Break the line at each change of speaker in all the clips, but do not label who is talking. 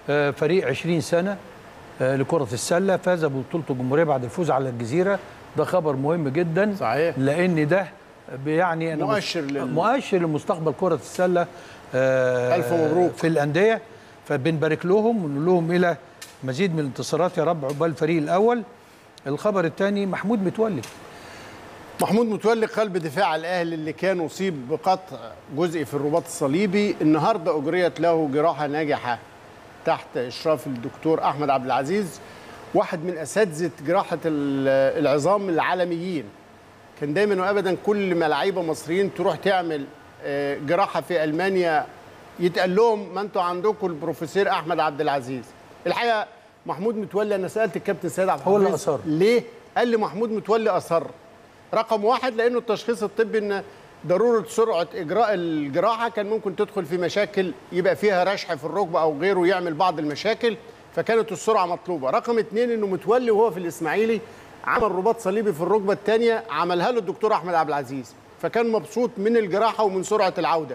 آه، فريق 20 سنه آه، لكره السله فاز ببطوله الجمهوريه بعد الفوز على الجزيره ده خبر مهم جدا
صحيح.
لان ده يعني أنا
مؤشر
مس-
لل-
مؤشر لمستقبل كره السله آه،
ألف مبروك.
في الانديه فبنبارك لهم ونقول لهم الى مزيد من الانتصارات يا رب عقبال الفريق الاول الخبر الثاني محمود متولي
محمود متولي قلب دفاع الاهلي اللي كان اصيب بقطع جزء في الرباط الصليبي النهارده اجريت له جراحه ناجحه تحت اشراف الدكتور احمد عبد العزيز واحد من اساتذه جراحه ال- العظام العالميين كان دايما وابدا كل ما لعيبه مصريين تروح تعمل آه، جراحه في المانيا يتقال لهم ما انتوا عندكم البروفيسور احمد عبد العزيز الحقيقه محمود متولي انا سالت الكابتن سيد عبد
هو اللي
الحفيظ
أصر.
ليه قال لي محمود متولي اصر رقم واحد لانه التشخيص الطبي ان ضروره سرعه اجراء الجراحه كان ممكن تدخل في مشاكل يبقى فيها رشح في الركبه او غيره يعمل بعض المشاكل فكانت السرعه مطلوبه رقم اتنين انه متولي وهو في الاسماعيلي عمل رباط صليبي في الركبه الثانيه عملها له الدكتور احمد عبد العزيز فكان مبسوط من الجراحه ومن سرعه العوده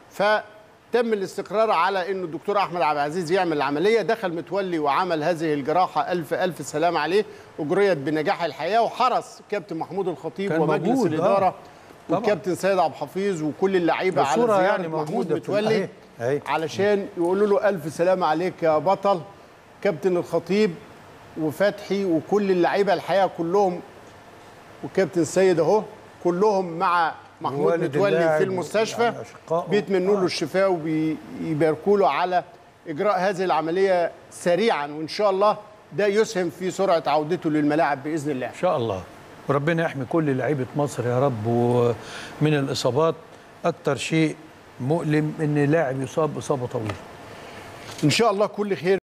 فتم الاستقرار على انه الدكتور احمد عبد العزيز يعمل العمليه دخل متولي وعمل هذه الجراحه الف الف سلام عليه اجريت بنجاح الحياه وحرص كابتن محمود الخطيب
كان
ومجلس
موجود، آه.
الاداره
طبعا.
والكابتن سيد عبد الحفيظ وكل اللعيبه على
الصورة
زياره
يعني
محمود
موجودة في
متولي
ال- أهي- أهي.
علشان يقولوا له الف سلام عليك يا بطل كابتن الخطيب وفتحي وكل اللعيبه الحقيقه كلهم وكابتن سيد اهو كلهم مع محمود
ووالد
متولي
اللاعب
في المستشفى
يعني أشقائه.
بيتمنوا له
آه.
الشفاء وبيباركوا له على اجراء هذه العمليه سريعا وان شاء الله ده يسهم في سرعه عودته للملاعب باذن الله
ان شاء الله وربنا يحمي كل لعيبه مصر يا رب ومن الاصابات اكتر شيء مؤلم ان لاعب يصاب اصابه طويله
ان شاء الله كل خير